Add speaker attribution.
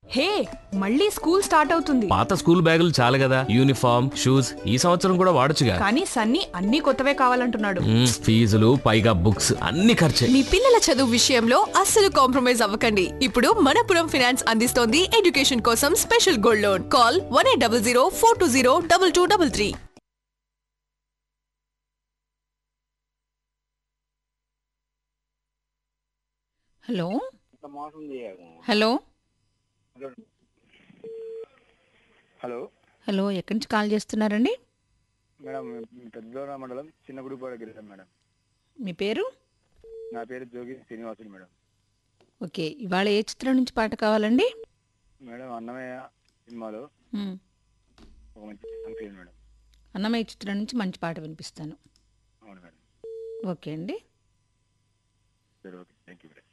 Speaker 1: హే మళ్ళీ school start అవుతుంది
Speaker 2: పాత స్కూల్ బ్యాగులు చాలు కదా యూనిఫామ్ షూస్ ఈ సంవత్సరం కూడా వాడొచ్చుగా
Speaker 1: కానీ సన్నీ అన్ని కొత్తవే కావాలంటున్నాడు
Speaker 2: మ్మ్, ఫీజులు పైగా బుక్స్ అన్ని ఖర్చే
Speaker 3: మీ పిల్లల చదువు విషయంలో అస్సలు కాంప్రమైజ్ అవ్వకండి ఇప్పుడు మనపురం ఫినాన్స్ అందిస్తోంది ఎడ్యుకేషన్ కోసం special gold loan call one eight double zero four two zero double two double three
Speaker 4: hello
Speaker 5: ఇంత మోసం చేయకు
Speaker 4: హలో
Speaker 5: హలో హలో
Speaker 4: హలో ఎక్కడి నుంచి కాల్ చేస్తున్నారండి
Speaker 5: మేడం మేము పెద్దోర మండలం చిన్న గుడిపాడ గిరిజం మేడం
Speaker 4: మీ పేరు
Speaker 5: నా పేరు జోగి శ్రీనివాసులు మేడం
Speaker 4: ఓకే ఇవాళ ఏ చిత్రం నుంచి పాట కావాలండి
Speaker 5: మేడం అన్నమయ్య సినిమాలో
Speaker 4: మ్,
Speaker 5: ఒక మంచి సాంగ్ చేయండి మేడం
Speaker 4: అన్నమయ్య చిత్రం నుంచి మంచి పాట వినిపిస్తాను
Speaker 5: అవును మేడం
Speaker 4: ఓకే అండి
Speaker 5: సరే ఓకే థ్యాంక్ యూ మేడం